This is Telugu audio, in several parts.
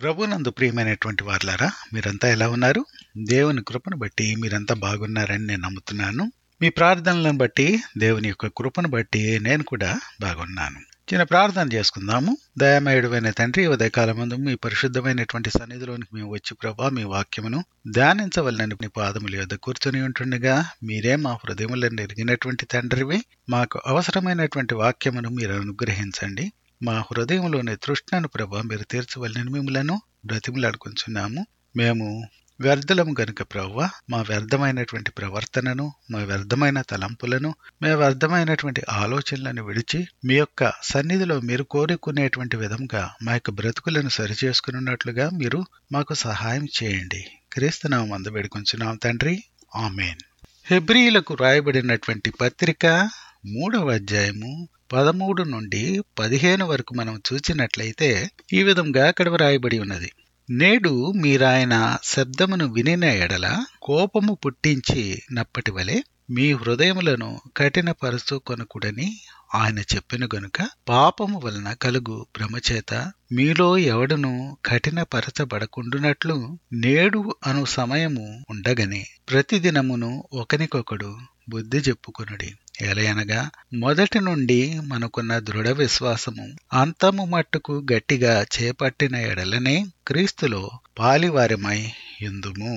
ప్రభునందు ప్రియమైనటువంటి వార్లారా మీరంతా ఎలా ఉన్నారు దేవుని కృపను బట్టి మీరంతా బాగున్నారని నేను నమ్ముతున్నాను మీ ప్రార్థనలను బట్టి దేవుని యొక్క కృపను బట్టి నేను కూడా బాగున్నాను చిన్న ప్రార్థన చేసుకుందాము దయామయుడమైన తండ్రి ఉదయకాలం ముందు మీ పరిశుద్ధమైనటువంటి సన్నిధిలోనికి మేము వచ్చి ప్రభా మీ వాక్యమును ధ్యానించవలనని మీ పాదముల యొద్ద కూర్చొని ఉంటుండగా మీరే మా హృదయములను ఎరిగినటువంటి తండ్రివి మాకు అవసరమైనటువంటి వాక్యమును మీరు అనుగ్రహించండి మా హృదయంలోని తృష్ణను ప్రభా మీరు తీర్చవలనని మిమ్మలను బ్రతిమలాడుకుంటున్నాము మేము వ్యర్థలము గనుక ప్రవ్వ మా వ్యర్థమైనటువంటి ప్రవర్తనను మా వ్యర్థమైన తలంపులను మా వ్యర్థమైనటువంటి ఆలోచనలను విడిచి మీ యొక్క సన్నిధిలో మీరు కోరుకునేటువంటి విధంగా మా యొక్క బ్రతుకులను సరిచేసుకున్నట్లుగా మీరు మాకు సహాయం చేయండి క్రీస్తునామం అందు వేడుకొంచున్నాం తండ్రి ఆమెన్ హెబ్రిలకు రాయబడినటువంటి పత్రిక మూడవ అధ్యాయము పదమూడు నుండి పదిహేను వరకు మనం చూసినట్లయితే ఈ విధంగా అక్కడ వ్రాయబడి ఉన్నది నేడు మీరాయన శబ్దమును వినిన ఎడల కోపము పుట్టించి నప్పటి వలె మీ హృదయములను కఠినపరచుకొనకుడని ఆయన చెప్పిన గనుక పాపము వలన కలుగు భ్రమచేత మీలో ఎవడును కఠినపరచబడకుండునట్లు నేడు అను సమయము ఉండగని ప్రతిదినమును ఒకనికొకడు బుద్ధి చెప్పుకొనుడి ఎలయనగా మొదటి నుండి మనకున్న దృఢ విశ్వాసము అంతము మట్టుకు గట్టిగా చేపట్టిన ఎడలనే క్రీస్తులో పాలివారమై ఎందుము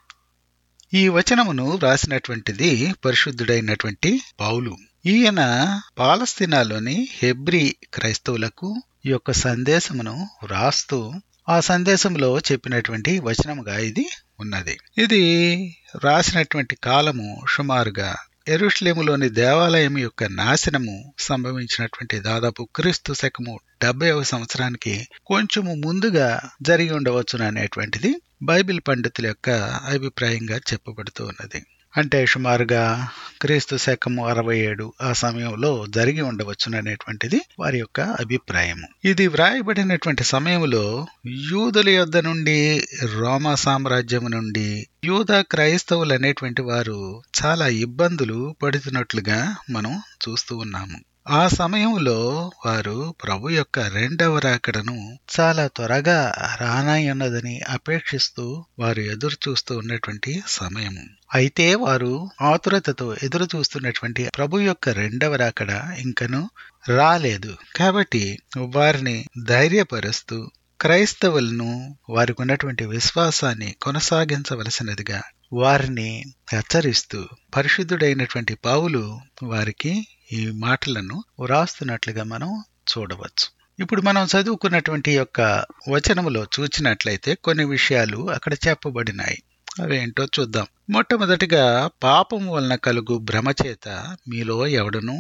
ఈ వచనమును రాసినటువంటిది పరిశుద్ధుడైనటువంటి పౌలు ఈయన పాలస్తీనాలోని హెబ్రి క్రైస్తవులకు ఈ యొక్క సందేశమును రాస్తూ ఆ సందేశంలో చెప్పినటువంటి వచనముగా ఇది ఉన్నది ఇది రాసినటువంటి కాలము సుమారుగా ఎరుష్లేములోని దేవాలయం యొక్క నాశనము సంభవించినటువంటి దాదాపు క్రీస్తు శకము డెబ్బైవ సంవత్సరానికి కొంచెము ముందుగా జరిగి ఉండవచ్చును అనేటువంటిది బైబిల్ పండితుల యొక్క అభిప్రాయంగా చెప్పబడుతూ ఉన్నది అంటే సుమారుగా క్రీస్తు శకము అరవై ఏడు ఆ సమయంలో జరిగి ఉండవచ్చుననేటువంటిది వారి యొక్క అభిప్రాయము ఇది వ్రాయబడినటువంటి సమయంలో యూదుల యొద్ద నుండి రోమా సామ్రాజ్యము నుండి యూద క్రైస్తవులు అనేటువంటి వారు చాలా ఇబ్బందులు పడుతున్నట్లుగా మనం చూస్తూ ఉన్నాము ఆ సమయంలో వారు ప్రభు యొక్క రెండవ రాకడను చాలా త్వరగా రానాయన్నదని అపేక్షిస్తూ వారు ఎదురు చూస్తూ ఉన్నటువంటి సమయము అయితే వారు ఆతురతతో ఎదురు చూస్తున్నటువంటి ప్రభు యొక్క రెండవ రాకడ ఇంకను రాలేదు కాబట్టి వారిని ధైర్యపరుస్తూ క్రైస్తవులను వారికి ఉన్నటువంటి విశ్వాసాన్ని కొనసాగించవలసినదిగా వారిని హెచ్చరిస్తూ పరిశుద్ధుడైనటువంటి పావులు వారికి ఈ మాటలను వ్రాస్తున్నట్లుగా మనం చూడవచ్చు ఇప్పుడు మనం చదువుకున్నటువంటి యొక్క వచనములో చూచినట్లయితే కొన్ని విషయాలు అక్కడ చెప్పబడినాయి అవేంటో చూద్దాం మొట్టమొదటిగా పాపము వలన కలుగు భ్రమచేత మీలో ఎవడను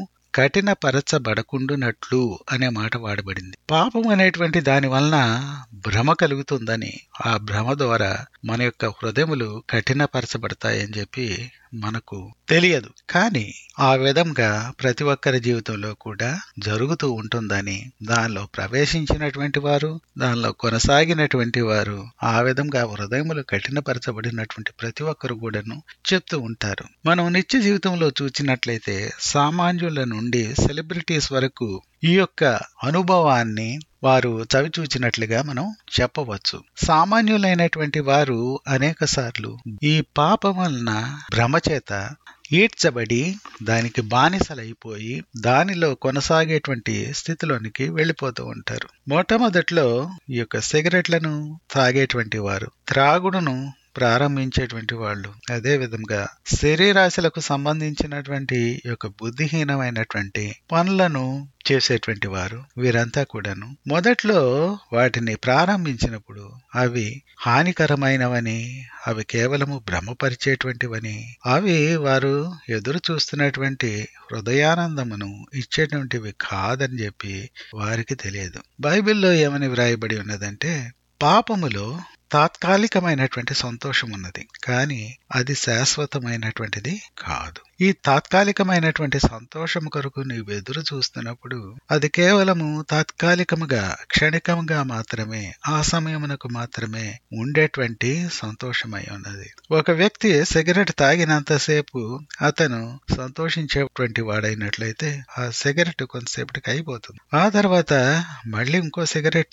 కఠినపరచబడకుండునట్లు అనే మాట వాడబడింది పాపం అనేటువంటి దాని వలన భ్రమ కలుగుతుందని ఆ భ్రమ ద్వారా మన యొక్క హృదయములు కఠినపరచబడతాయని చెప్పి మనకు తెలియదు కానీ ఆ విధంగా ప్రతి ఒక్కరి జీవితంలో కూడా జరుగుతూ ఉంటుందని దానిలో ప్రవేశించినటువంటి వారు దానిలో కొనసాగినటువంటి వారు ఆ విధంగా హృదయములు కఠినపరచబడినటువంటి ప్రతి ఒక్కరు కూడాను చెప్తూ ఉంటారు మనం నిత్య జీవితంలో చూచినట్లయితే సామాన్యుల నుండి సెలబ్రిటీస్ వరకు ఈ యొక్క అనుభవాన్ని వారు చవిచూచినట్లుగా మనం చెప్పవచ్చు సామాన్యులైనటువంటి వారు అనేక సార్లు ఈ పాపం వలన భ్రమచేత ఈడ్చబడి దానికి బానిసలైపోయి దానిలో కొనసాగేటువంటి స్థితిలోనికి వెళ్ళిపోతూ ఉంటారు మొట్టమొదట్లో ఈ యొక్క సిగరెట్లను తాగేటువంటి వారు త్రాగుడును ప్రారంభించేటువంటి వాళ్ళు అదే విధంగా శరీరాశలకు సంబంధించినటువంటి యొక్క బుద్ధిహీనమైనటువంటి పనులను చేసేటువంటి వారు వీరంతా కూడాను మొదట్లో వాటిని ప్రారంభించినప్పుడు అవి హానికరమైనవని అవి కేవలము భ్రమపరిచేటువంటివని అవి వారు ఎదురు చూస్తున్నటువంటి హృదయానందమును ఇచ్చేటువంటివి కాదని చెప్పి వారికి తెలియదు బైబిల్లో ఏమని వ్రాయబడి ఉన్నదంటే పాపములో తాత్కాలికమైనటువంటి సంతోషం ఉన్నది కానీ అది శాశ్వతమైనటువంటిది కాదు ఈ తాత్కాలికమైనటువంటి సంతోషం కొరకు నీవు ఎదురు చూస్తున్నప్పుడు అది కేవలము తాత్కాలికముగా క్షణికముగా మాత్రమే ఆ సమయమునకు మాత్రమే ఉండేటువంటి సంతోషమై ఉన్నది ఒక వ్యక్తి సిగరెట్ తాగినంతసేపు అతను సంతోషించేటువంటి వాడైనట్లయితే ఆ సిగరెట్ కొంతసేపటికి అయిపోతుంది ఆ తర్వాత మళ్ళీ ఇంకో సిగరెట్ ను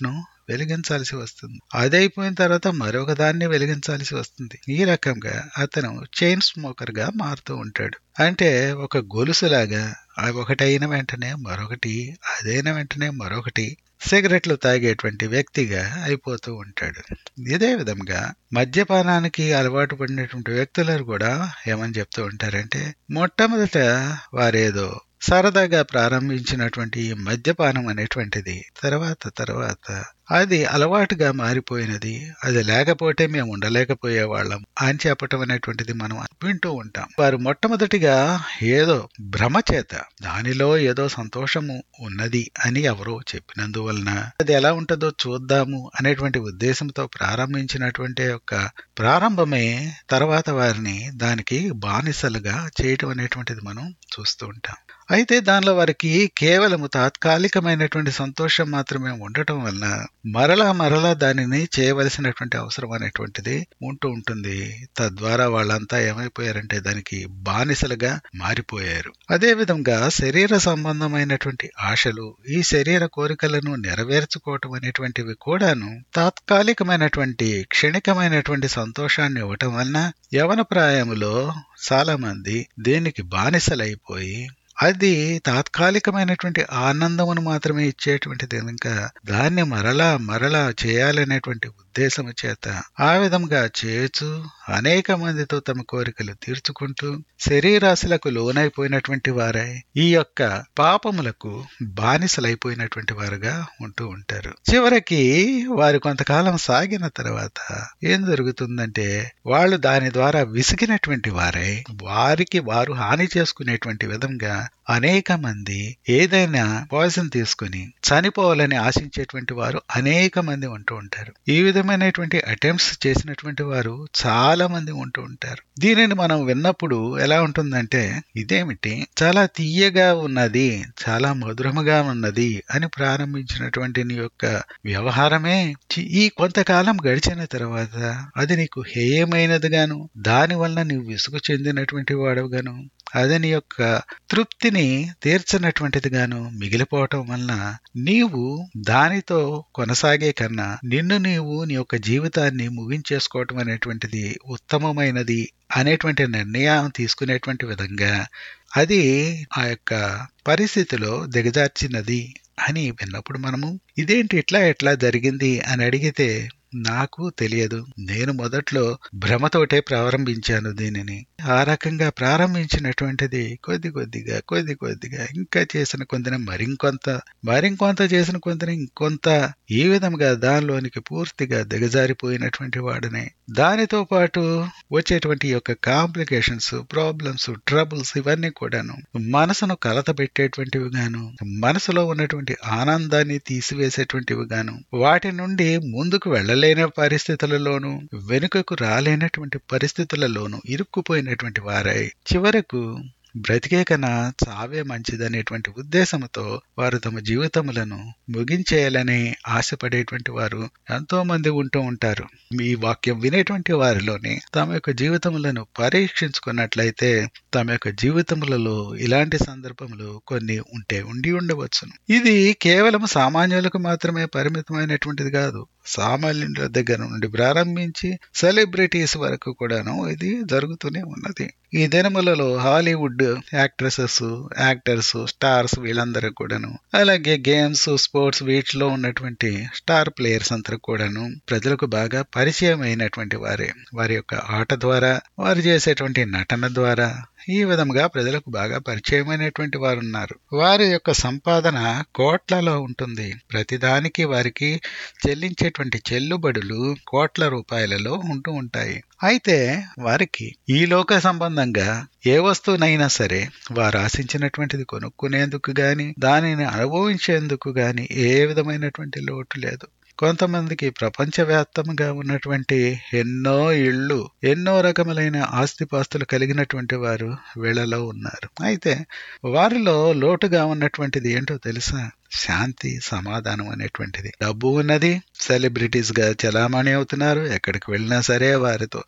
వెలిగించాల్సి వస్తుంది అదైపోయిన తర్వాత మరొక దాన్ని వెలిగించాల్సి వస్తుంది ఈ రకంగా అతను చైన్ స్మోకర్ గా మారుతూ ఉంటాడు అంటే ఒక గొలుసులాగా అవి ఒకటైన వెంటనే మరొకటి అదైన వెంటనే మరొకటి సిగరెట్లు తాగేటువంటి వ్యక్తిగా అయిపోతూ ఉంటాడు ఇదే విధంగా మద్యపానానికి అలవాటు పడినటువంటి వ్యక్తులను కూడా ఏమని చెప్తూ ఉంటారంటే మొట్టమొదట వారేదో సరదాగా ప్రారంభించినటువంటి ఈ మద్యపానం అనేటువంటిది తర్వాత తర్వాత అది అలవాటుగా మారిపోయినది అది లేకపోతే మేము ఉండలేకపోయే వాళ్ళం అని చెప్పటం అనేటువంటిది మనం వింటూ ఉంటాం వారు మొట్టమొదటిగా ఏదో భ్రమ చేత దానిలో ఏదో సంతోషము ఉన్నది అని ఎవరో చెప్పినందువలన అది ఎలా ఉంటుందో చూద్దాము అనేటువంటి ఉద్దేశంతో ప్రారంభించినటువంటి యొక్క ప్రారంభమే తర్వాత వారిని దానికి బానిసలుగా చేయటం అనేటువంటిది మనం చూస్తూ ఉంటాం అయితే దానిలో వారికి కేవలము తాత్కాలికమైనటువంటి సంతోషం మాత్రమే ఉండటం వలన మరలా మరలా దానిని చేయవలసినటువంటి అవసరం అనేటువంటిది ఉంటూ ఉంటుంది తద్వారా వాళ్ళంతా ఏమైపోయారంటే దానికి బానిసలుగా మారిపోయారు అదే విధంగా శరీర సంబంధమైనటువంటి ఆశలు ఈ శరీర కోరికలను నెరవేర్చుకోవటం అనేటువంటివి కూడాను తాత్కాలికమైనటువంటి క్షణికమైనటువంటి సంతోషాన్ని ఇవ్వటం వలన యవన ప్రాయములో చాలా మంది దీనికి బానిసలైపోయి అది తాత్కాలికమైనటువంటి ఆనందమును మాత్రమే ఇచ్చేటువంటిది కనుక దాన్ని మరలా మరలా చేయాలనేటువంటి ఉద్దేశము చేత ఆ విధంగా చేయొచ్చు అనేక మందితో తమ కోరికలు తీర్చుకుంటూ శరీరాశులకు లోనైపోయినటువంటి వారై ఈ యొక్క పాపములకు బానిసలైపోయినటువంటి వారుగా ఉంటూ ఉంటారు చివరికి వారు కొంతకాలం సాగిన తర్వాత ఏం జరుగుతుందంటే వాళ్ళు దాని ద్వారా విసిగినటువంటి వారై వారికి వారు హాని చేసుకునేటువంటి విధంగా అనేక మంది ఏదైనా పాయిజన్ తీసుకుని చనిపోవాలని ఆశించేటువంటి వారు అనేక మంది ఉంటూ ఉంటారు ఈ విధమైనటువంటి అటెంప్ట్స్ చేసినటువంటి వారు చాలా మంది ఉంటూ ఉంటారు దీనిని మనం విన్నప్పుడు ఎలా ఉంటుందంటే ఇదేమిటి చాలా తీయగా ఉన్నది చాలా మధురముగా ఉన్నది అని ప్రారంభించినటువంటి నీ యొక్క వ్యవహారమే ఈ కొంతకాలం గడిచిన తర్వాత అది నీకు హేయమైనదిగాను దాని వలన నీవు విసుగు చెందినటువంటి వాడుగాను అది నీ యొక్క తృప్తిని తీర్చినటువంటిది గాను మిగిలిపోవటం వలన నీవు దానితో కొనసాగే కన్నా నిన్ను నీవు నీ యొక్క జీవితాన్ని ముగించేసుకోవటం అనేటువంటిది ఉత్తమమైనది అనేటువంటి నిర్ణయం తీసుకునేటువంటి విధంగా అది ఆ యొక్క పరిస్థితిలో దిగజార్చినది అని విన్నప్పుడు మనము ఇదేంటి ఇట్లా ఎట్లా జరిగింది అని అడిగితే నాకు తెలియదు నేను మొదట్లో భ్రమతోటే ప్రారంభించాను దీనిని ఆ రకంగా ప్రారంభించినటువంటిది కొద్ది కొద్దిగా కొద్ది కొద్దిగా ఇంకా చేసిన కొంత మరింకొంత మరింకొంత చేసిన కొంత ఇంకొంత ఈ విధంగా దానిలోనికి పూర్తిగా దిగజారిపోయినటువంటి వాడిని దానితో పాటు వచ్చేటువంటి యొక్క కాంప్లికేషన్స్ ప్రాబ్లమ్స్ ట్రబుల్స్ ఇవన్నీ కూడాను మనసును కలత పెట్టేటువంటివి గాను మనసులో ఉన్నటువంటి ఆనందాన్ని తీసివేసేటువంటివి గాను వాటి నుండి ముందుకు వెళ్ళలేని పరిస్థితులలోనూ వెనుకకు రాలేనటువంటి పరిస్థితులలోనూ ఇరుక్కుపోయినటువంటి వారై చివరకు బ్రతికే కన్నా చావే మంచిదనేటువంటి ఉద్దేశంతో వారు తమ జీవితములను ముగించేయాలని ఆశపడేటువంటి వారు ఎంతో మంది ఉంటూ ఉంటారు ఈ వాక్యం వినేటువంటి వారిలోని తమ యొక్క జీవితములను పరీక్షించుకున్నట్లయితే తమ యొక్క జీవితములలో ఇలాంటి సందర్భములు కొన్ని ఉంటే ఉండి ఉండవచ్చును ఇది కేవలం సామాన్యులకు మాత్రమే పరిమితమైనటువంటిది కాదు సామాన్యుల దగ్గర నుండి ప్రారంభించి సెలబ్రిటీస్ వరకు కూడాను ఇది జరుగుతూనే ఉన్నది ఈ దినములలో హాలీవుడ్ యాక్ట్రెసెస్ యాక్టర్స్ స్టార్స్ వీళ్ళందరూ కూడాను అలాగే గేమ్స్ స్పోర్ట్స్ వీటిలో ఉన్నటువంటి స్టార్ ప్లేయర్స్ అంతా కూడాను ప్రజలకు బాగా పరిచయం అయినటువంటి వారే వారి యొక్క ఆట ద్వారా వారు చేసేటువంటి నటన ద్వారా ఈ విధంగా ప్రజలకు బాగా పరిచయమైనటువంటి వారు ఉన్నారు వారి యొక్క సంపాదన కోట్లలో ఉంటుంది ప్రతిదానికి వారికి చెల్లించేటువంటి చెల్లుబడులు కోట్ల రూపాయలలో ఉంటూ ఉంటాయి అయితే వారికి ఈ లోక సంబంధంగా ఏ వస్తువునైనా సరే వారు ఆశించినటువంటిది కొనుక్కునేందుకు గాని దానిని అనుభవించేందుకు గాని ఏ విధమైనటువంటి లోటు లేదు కొంతమందికి ప్రపంచవ్యాప్తంగా ఉన్నటువంటి ఎన్నో ఇళ్ళు ఎన్నో రకములైన ఆస్తిపాస్తులు కలిగినటువంటి వారు వీళ్ళలో ఉన్నారు అయితే వారిలో లోటుగా ఉన్నటువంటిది ఏంటో తెలుసా శాంతి సమాధానం అనేటువంటిది డబ్బు ఉన్నది సెలబ్రిటీస్ గా చలామణి అవుతున్నారు ఎక్కడికి వెళ్ళినా సరే వారితో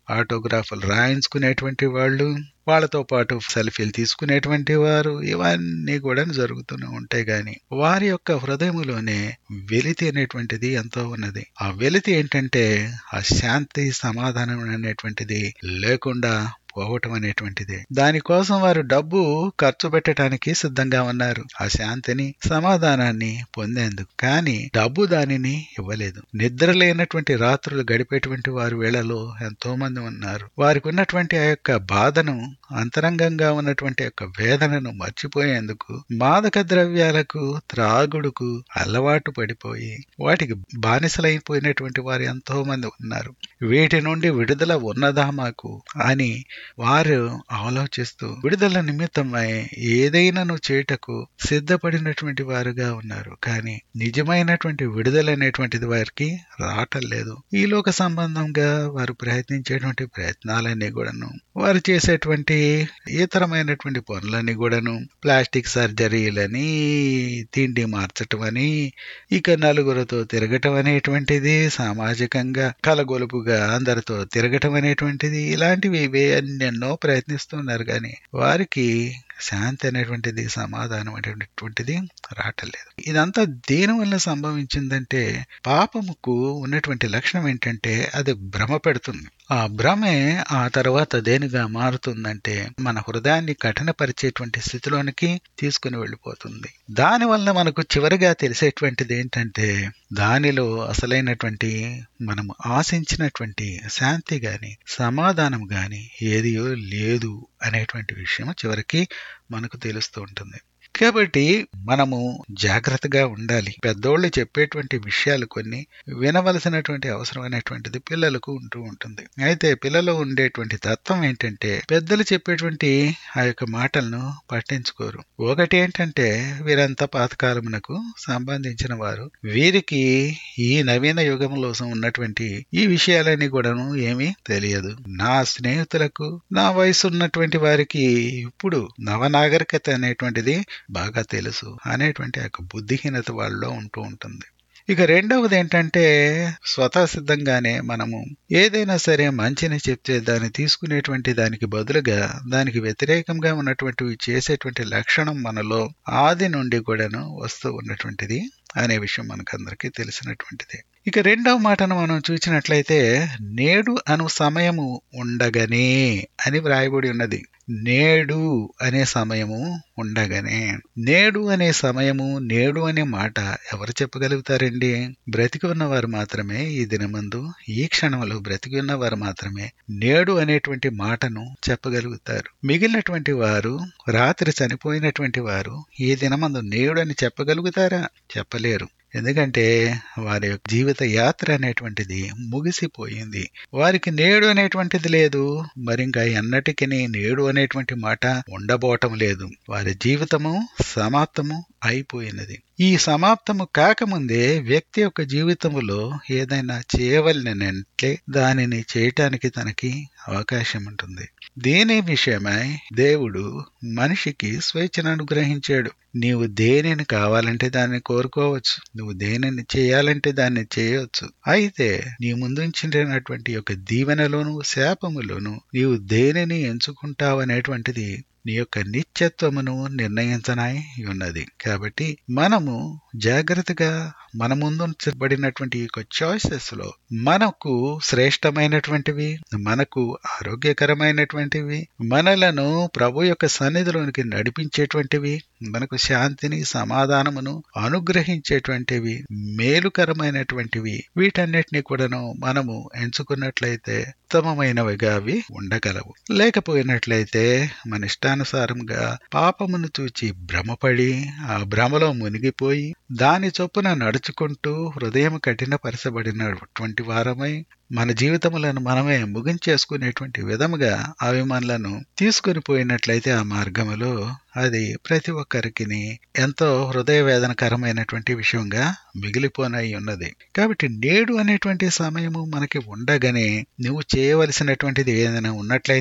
ఆటోగ్రాఫ్లు రాయించుకునేటువంటి వాళ్ళు వాళ్ళతో పాటు సెల్ఫీలు తీసుకునేటువంటి వారు ఇవన్నీ కూడా జరుగుతూనే ఉంటాయి గాని వారి యొక్క హృదయములోనే వెలితి అనేటువంటిది ఎంతో ఉన్నది ఆ వెలితి ఏంటంటే ఆ శాంతి సమాధానం అనేటువంటిది లేకుండా పోవటం అనేటువంటిది దానికోసం వారు డబ్బు ఖర్చు పెట్టడానికి సిద్ధంగా ఉన్నారు ఆ శాంతిని సమాధానాన్ని పొందేందుకు కానీ డబ్బు దానిని ఇవ్వలేదు నిద్ర లేనటువంటి రాత్రులు గడిపేటువంటి వారు వేళలో ఎంతో మంది ఉన్నారు వారికి ఉన్నటువంటి ఆ యొక్క బాధను అంతరంగంగా ఉన్నటువంటి యొక్క వేదనను మర్చిపోయేందుకు మాదక ద్రవ్యాలకు త్రాగుడుకు అలవాటు పడిపోయి వాటికి బానిసలైపోయినటువంటి వారు ఎంతో మంది ఉన్నారు వీటి నుండి విడుదల ఉన్నదా మాకు అని వారు ఆలోచిస్తూ విడుదల నిమిత్తమై ఏదైనాను చేటకు సిద్ధపడినటువంటి వారుగా ఉన్నారు కానీ నిజమైనటువంటి విడుదల అనేటువంటిది వారికి రావటం లేదు ఈ లోక సంబంధంగా వారు ప్రయత్నించేటువంటి ప్రయత్నాలన్నీ కూడాను వారు చేసేటువంటి ఇతరమైనటువంటి పనులన్నీ కూడాను ప్లాస్టిక్ సర్జరీలని తిండి మార్చటం అని ఇక నలుగురితో తిరగటం అనేటువంటిది సామాజికంగా కలగొలుపుగా అందరితో తిరగటం అనేటువంటిది ఇలాంటివి ఇవే ఎన్నెన్నో ప్రయత్నిస్తున్నారు కానీ వారికి శాంతి అనేటువంటిది సమాధానం అనేటువంటిది రావట్లేదు ఇదంతా దేని వల్ల సంభవించిందంటే పాపముకు ఉన్నటువంటి లక్షణం ఏంటంటే అది భ్రమ పెడుతుంది ఆ భ్రమే ఆ తర్వాత దేనిగా మారుతుందంటే మన హృదయాన్ని కఠినపరిచేటువంటి స్థితిలోనికి తీసుకుని వెళ్ళిపోతుంది దాని వల్ల మనకు చివరిగా తెలిసేటువంటిది ఏంటంటే దానిలో అసలైనటువంటి మనం ఆశించినటువంటి శాంతి గాని సమాధానం గాని ఏది లేదు అనేటువంటి విషయం చివరికి మనకు తెలుస్తూ ఉంటుంది కాబట్టి మనము జాగ్రత్తగా ఉండాలి పెద్దోళ్ళు చెప్పేటువంటి విషయాలు కొన్ని వినవలసినటువంటి అవసరమైనటువంటిది పిల్లలకు ఉంటూ ఉంటుంది అయితే పిల్లలు ఉండేటువంటి తత్వం ఏంటంటే పెద్దలు చెప్పేటువంటి ఆ యొక్క మాటలను పట్టించుకోరు ఒకటి ఏంటంటే వీరంతా పాతకాలమునకు సంబంధించిన వారు వీరికి ఈ నవీన యుగంలో ఉన్నటువంటి ఈ విషయాలన్నీ కూడాను ఏమీ తెలియదు నా స్నేహితులకు నా వయసు ఉన్నటువంటి వారికి ఇప్పుడు నవనాగరికత అనేటువంటిది బాగా తెలుసు అనేటువంటి యొక్క బుద్ధిహీనత వాళ్ళలో ఉంటూ ఉంటుంది ఇక రెండవది ఏంటంటే స్వతసిద్ధంగానే మనము ఏదైనా సరే మంచిని చెప్తే దాన్ని తీసుకునేటువంటి దానికి బదులుగా దానికి వ్యతిరేకంగా ఉన్నటువంటివి చేసేటువంటి లక్షణం మనలో ఆది నుండి కూడాను వస్తూ ఉన్నటువంటిది అనే విషయం మనకందరికీ తెలిసినటువంటిది ఇక రెండవ మాటను మనం చూసినట్లయితే నేడు అను సమయము ఉండగానే అని వ్రాయబడి ఉన్నది నేడు అనే సమయము ఉండగానే నేడు అనే సమయము నేడు అనే మాట ఎవరు చెప్పగలుగుతారండి బ్రతికి ఉన్నవారు మాత్రమే ఈ దినమందు ఈ క్షణంలో బ్రతికి ఉన్నవారు మాత్రమే నేడు అనేటువంటి మాటను చెప్పగలుగుతారు మిగిలినటువంటి వారు రాత్రి చనిపోయినటువంటి వారు ఈ దినమందు నేడు అని చెప్పగలుగుతారా చెప్పలేరు ఎందుకంటే వారి యొక్క జీవిత యాత్ర అనేటువంటిది ముగిసిపోయింది వారికి నేడు అనేటువంటిది లేదు మరి ఇంకా ఎన్నటికి నేడు అనేటువంటి మాట ఉండబోవటం లేదు వారి జీవితము సమాప్తము అయిపోయినది ఈ సమాప్తము కాకముందే వ్యక్తి యొక్క జీవితములో ఏదైనా చేయవలనంటే దానిని చేయటానికి తనకి అవకాశం ఉంటుంది దీని విషయమై దేవుడు మనిషికి స్వేచ్ఛను అనుగ్రహించాడు నీవు దేనిని కావాలంటే దాన్ని కోరుకోవచ్చు నువ్వు దేనిని చేయాలంటే దాన్ని చేయవచ్చు అయితే నీ ముందుంచినటువంటి యొక్క దీవెనలోను శాపములోను నీవు దేనిని ఎంచుకుంటావు అనేటువంటిది నీ యొక్క నిత్యత్వమును నిర్ణయించనాయి ఉన్నది కాబట్టి మనము జాగ్రత్తగా మన ముందుంచబడినటువంటి యొక్క చాయిసెస్ లో మనకు శ్రేష్టమైనటువంటివి మనకు ఆరోగ్యకరమైనటువంటివి మనలను ప్రభు యొక్క సన్నిధిలోనికి నడిపించేటువంటివి మనకు శాంతిని సమాధానమును అనుగ్రహించేటువంటివి మేలుకరమైనటువంటివి వీటన్నిటిని కూడాను మనము ఎంచుకున్నట్లయితే ఉత్తమమైనవిగా అవి ఉండగలవు లేకపోయినట్లయితే మన ఇష్టానుసారంగా పాపమును చూచి భ్రమపడి ఆ భ్రమలో మునిగిపోయి దాని చొప్పున నడుచుకుంటూ హృదయం కఠినపరచబడినటువంటి వారమై మన జీవితములను మనమే ముగించేసుకునేటువంటి విధముగా అవి మనలను తీసుకుని పోయినట్లయితే ఆ మార్గములో అది ప్రతి ఒక్కరికి ఎంతో హృదయ వేదనకరమైనటువంటి విషయంగా మిగిలిపోనై ఉన్నది కాబట్టి నేడు అనేటువంటి సమయము మనకి ఉండగానే నువ్వు చేయవలసినటువంటిది ఏదైనా ఉన్నట్లయితే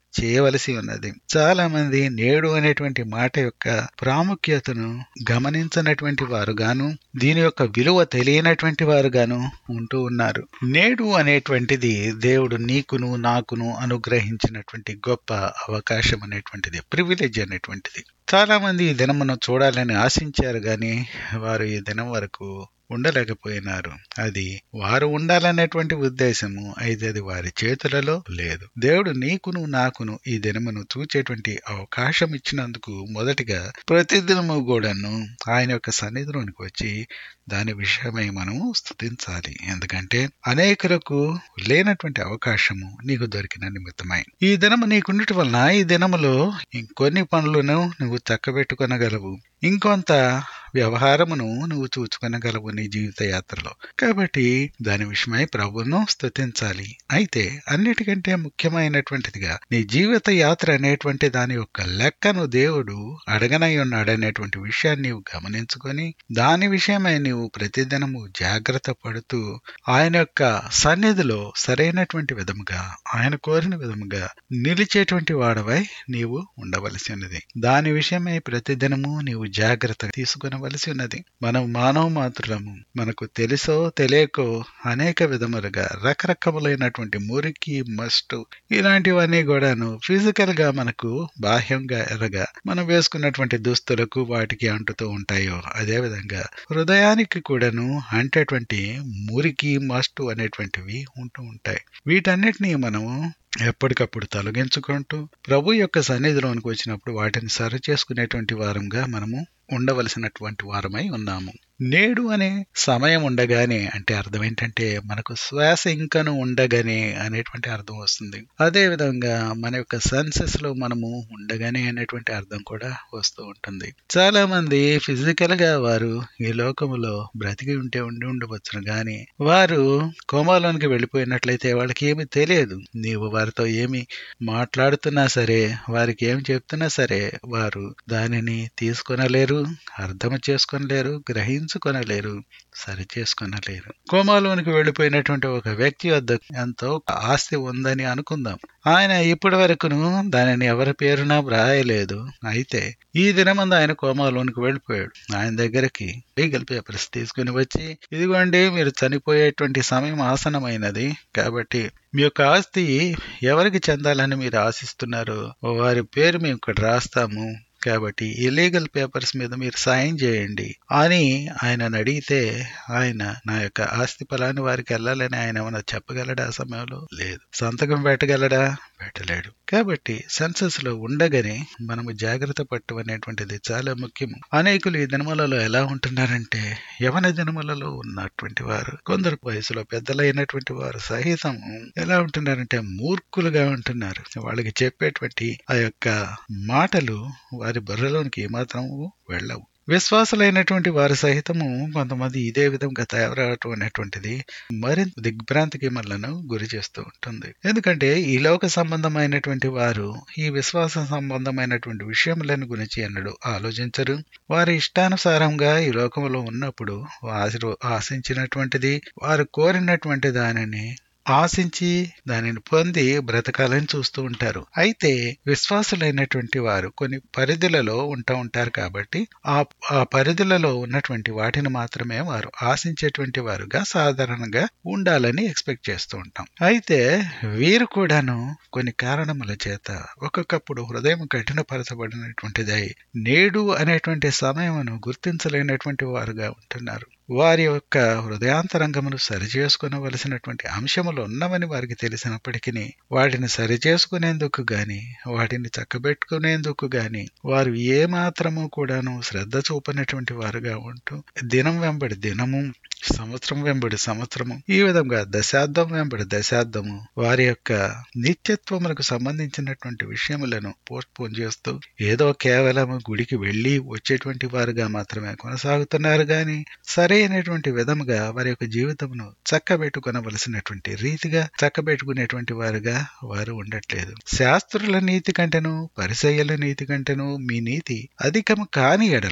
చేయవలసి ఉన్నది చాలా మంది నేడు అనేటువంటి మాట యొక్క ప్రాముఖ్యతను గమనించనటువంటి వారు గాను దీని యొక్క విలువ తెలియనటువంటి వారు గాను ఉంటూ ఉన్నారు నేడు అనేటువంటిది దేవుడు నీకును నాకును అనుగ్రహించినటువంటి గొప్ప అవకాశం అనేటువంటిది ప్రివిలేజ్ అనేటువంటిది చాలా మంది ఈ దినమును చూడాలని ఆశించారు గాని వారు ఈ దినం వరకు ఉండలేకపోయినారు అది వారు ఉండాలనేటువంటి ఉద్దేశము అయితే అది వారి చేతులలో లేదు దేవుడు నీకును నాకును ఈ దినమును చూచేటువంటి అవకాశం ఇచ్చినందుకు మొదటిగా ప్రతిదినము కూడాను ఆయన యొక్క సన్నిధిలోనికి వచ్చి దాని విషయమై మనము స్థుతించాలి ఎందుకంటే అనేకులకు లేనటువంటి అవకాశము నీకు దొరికిన నిమిత్తమై ఈ దినము నీకుండటం వలన ఈ దినములో ఇంకొన్ని పనులను నువ్వు చక్కబెట్టుకొనగలవు ఇంకొంత వ్యవహారమును నువ్వు చూచుకొనగలవు నీ జీవిత యాత్రలో కాబట్టి దాని విషయమై ప్రభువును స్థుతించాలి అయితే అన్నిటికంటే ముఖ్యమైనటువంటిదిగా నీ జీవిత యాత్ర అనేటువంటి దాని యొక్క లెక్కను దేవుడు అడగనై ఉన్నాడనేటువంటి విషయాన్ని నీవు గమనించుకొని దాని విషయమై నీవు ప్రతిదినము జాగ్రత్త పడుతూ ఆయన యొక్క సన్నిధిలో సరైనటువంటి విధముగా ఆయన కోరిన విధముగా నిలిచేటువంటి వాడవై నీవు ఉండవలసి ఉన్నది దాని విషయమై ప్రతిదినము నీవు జాగ్రత్త తీసుకునవలసి ఉన్నది మనం మానవ మాత్రులము మనకు తెలుసో తెలియకో అనేక విధములుగా రకరకములైనటువంటి మురికి మస్టు ఇలాంటివన్నీ కూడాను ఫిజికల్ గా మనకు బాహ్యంగా ఎరగా మనం వేసుకున్నటువంటి దుస్తులకు వాటికి అంటుతూ ఉంటాయో అదే విధంగా హృదయానికి కూడాను అంటేటువంటి మురికి మస్టు అనేటువంటివి ఉంటూ ఉంటాయి వీటన్నిటినీ మనము ఎప్పటికప్పుడు తొలగించుకుంటూ ప్రభు యొక్క సన్నిధిలోనికి వచ్చినప్పుడు వాటిని సరి చేసుకునేటువంటి వారంగా మనము ఉండవలసినటువంటి వారమై ఉన్నాము నేడు అనే సమయం ఉండగానే అంటే అర్థం ఏంటంటే మనకు శ్వాస ఇంకను ఉండగానే అనేటువంటి అర్థం వస్తుంది అదే విధంగా మన యొక్క సెన్సెస్ లో మనము ఉండగానే అనేటువంటి అర్థం కూడా వస్తూ ఉంటుంది చాలా మంది ఫిజికల్ గా వారు ఈ లోకములో బ్రతికి ఉంటే ఉండి ఉండవచ్చును గాని వారు కోమాలోనికి వెళ్ళిపోయినట్లయితే వాళ్ళకి ఏమి తెలియదు నీవు వారితో ఏమి మాట్లాడుతున్నా సరే వారికి ఏమి చెప్తున్నా సరే వారు దానిని తీసుకొనలేరు అర్థం చేసుకొనలేరు గ్రహించుకొనలేరు సరి చేసుకొనలేరు కోమాలోనికి వెళ్ళిపోయినటువంటి ఒక వ్యక్తి వద్ద ఎంతో ఆస్తి ఉందని అనుకుందాం ఆయన ఇప్పటి వరకును దానిని ఎవరి పేరున వ్రాయలేదు అయితే ఈ దినమందు ఆయన కోమాలోనికి వెళ్ళిపోయాడు ఆయన దగ్గరికి లీగల్ పేపర్స్ తీసుకుని వచ్చి ఇదిగోండి మీరు చనిపోయేటువంటి సమయం ఆసనమైనది కాబట్టి మీ యొక్క ఆస్తి ఎవరికి చెందాలని మీరు ఆశిస్తున్నారు వారి పేరు మేము ఇక్కడ రాస్తాము కాబట్టి ఇలీగల్ పేపర్స్ మీద మీరు సైన్ చేయండి అని ఆయన అడిగితే ఆయన నా యొక్క ఆస్తి ఫలాన్ని వారికి వెళ్ళాలని ఆయన ఏమైనా చెప్పగలడా ఆ సమయంలో లేదు సంతకం పెట్టగలడా పెట్టలేడు కాబట్టి సెన్సస్ లో ఉండగానే మనము జాగ్రత్త పట్టు అనేటువంటిది చాలా ముఖ్యం అనేకులు ఈ దినములలో ఎలా ఉంటున్నారంటే యవన దినములలో ఉన్నటువంటి వారు కొందరు వయసులో పెద్దలైనటువంటి వారు సహితం ఎలా ఉంటున్నారంటే మూర్ఖులుగా ఉంటున్నారు వాళ్ళకి చెప్పేటువంటి ఆ యొక్క మాటలు వారి బుర్రలోనికి ఏమాత్రం వెళ్ళవు విశ్వాసులైనటువంటి వారి సహితము కొంతమంది ఇదే విధంగా తయారవటం అనేటువంటిది మరింత దిగ్భ్రాంతికి మనలను గురి చేస్తూ ఉంటుంది ఎందుకంటే ఈ లోక సంబంధమైనటువంటి వారు ఈ విశ్వాస సంబంధమైనటువంటి విషయములను గురించి ఎన్నడూ ఆలోచించరు వారి ఇష్టానుసారంగా ఈ లోకంలో ఉన్నప్పుడు వారు ఆశించినటువంటిది వారు కోరినటువంటి దానిని ఆశించి దానిని పొంది బ్రతకాలని చూస్తూ ఉంటారు అయితే విశ్వాసులైనటువంటి వారు కొన్ని పరిధులలో ఉంటూ ఉంటారు కాబట్టి ఆ ఆ పరిధులలో ఉన్నటువంటి వాటిని మాత్రమే వారు ఆశించేటువంటి వారుగా సాధారణంగా ఉండాలని ఎక్స్పెక్ట్ చేస్తూ ఉంటాం అయితే వీరు కూడాను కొన్ని కారణముల చేత ఒక్కొక్కప్పుడు హృదయం కఠినపరచబడినటువంటిదై నేడు అనేటువంటి సమయమును గుర్తించలేనటువంటి వారుగా ఉంటున్నారు వారి యొక్క హృదయాంతరంగమును సరిచేసుకునవలసినటువంటి అంశములు ఉన్నవని వారికి తెలిసినప్పటికీ వాటిని సరిచేసుకునేందుకు గాని వాటిని చక్కబెట్టుకునేందుకు గాని వారు ఏ మాత్రము కూడాను శ్రద్ధ చూపనటువంటి వారుగా ఉంటూ దినం వెంబడి దినము సంవత్సరం వెంబడి సంవత్సరము ఈ విధంగా దశాబ్దం వెంబడి దశాబ్దము వారి యొక్క నిత్యత్వములకు సంబంధించినటువంటి విషయములను పోస్ట్ పోన్ చేస్తూ ఏదో కేవలం గుడికి వెళ్లి వచ్చేటువంటి వారుగా మాత్రమే కొనసాగుతున్నారు గాని సరైనటువంటి విధముగా వారి యొక్క జీవితమును చక్కబెట్టుకొనవలసినటువంటి రీతిగా చక్కబెట్టుకునేటువంటి వారుగా వారు ఉండట్లేదు శాస్త్రుల నీతి కంటేను పరిసయ్యుల నీతి కంటేను మీ నీతి అధికము కాని ఎడల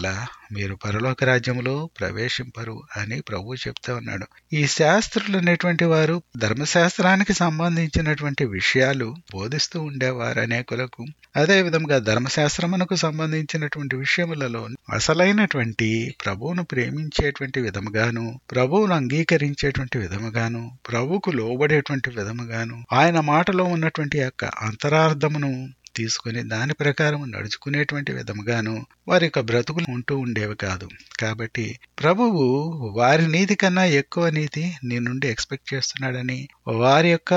మీరు పరలోక రాజ్యములో ప్రవేశింపరు అని ప్రభు చెప్తా ఉన్నాడు ఈ శాస్త్రులు అనేటువంటి వారు ధర్మశాస్త్రానికి సంబంధించినటువంటి విషయాలు బోధిస్తూ ఉండేవారు అనేకులకు అదే విధంగా ధర్మశాస్త్రమునకు సంబంధించినటువంటి విషయములలో అసలైనటువంటి ప్రభువును ప్రేమించేటువంటి విధముగాను ప్రభువును అంగీకరించేటువంటి విధముగాను ప్రభువుకు లోబడేటువంటి విధముగాను ఆయన మాటలో ఉన్నటువంటి యొక్క అంతరార్థమును తీసుకుని దాని ప్రకారం నడుచుకునేటువంటి విధముగాను వారి యొక్క బ్రతుకులు ఉంటూ ఉండేవి కాదు కాబట్టి ప్రభువు వారి నీతి కన్నా ఎక్కువ నీతి నీ నుండి ఎక్స్పెక్ట్ చేస్తున్నాడని వారి యొక్క